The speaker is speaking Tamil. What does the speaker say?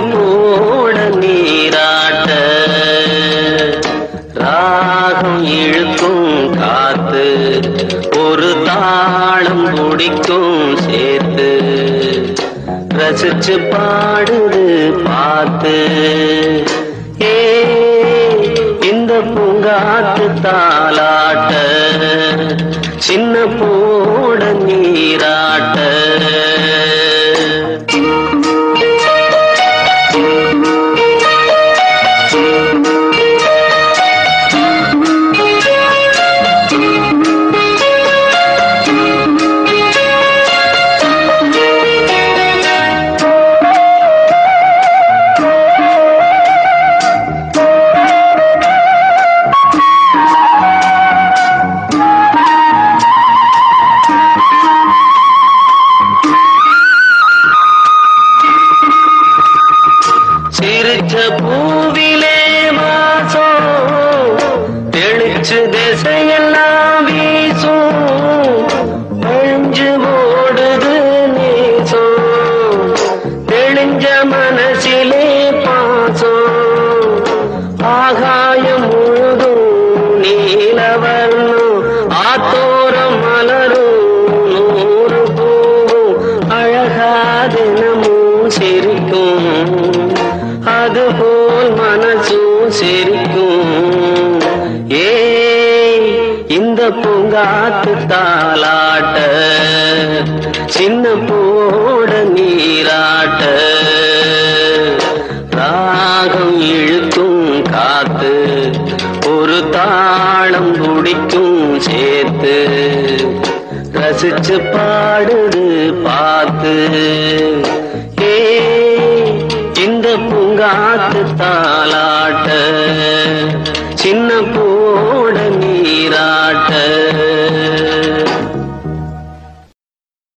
போட நீராட்ட ராகம் இழுக்கும் காத்து ஒரு தாளம் பிடிக்கும் சேர்த்து ரசிச்சு பாடுது பார்த்து ஏ இந்த பூங்காத்து தாளாட்ட சின்ன போட நீராட்ட சிரிச்ச பூவிலே மாசம் தெளிச்சு திசையெல்லாம் வீசும் அழிஞ்சு ஓடுது நேசம் தெளிஞ்ச மனசிலே பாசம் ஆகாயம் முழுதும் நீலவர்ணம் ஆத்தோரம் மலரும் நூறு பூவும் அழகா தினமும் சிரிக்கும் அதுபோல் மனசும் சிரிக்கும் ஏ இந்த பூங்காத்து தாளாட்ட சின்ன போட நீராட்ட ராகம் இழுக்கும் காத்து ஒரு தாளம் பிடிக்கும் சேர்த்து ரசிச்சு பாடுது பார்த்து ஏ இந்த பூங்காத்து தாளாட்ட சின்ன போட நீரா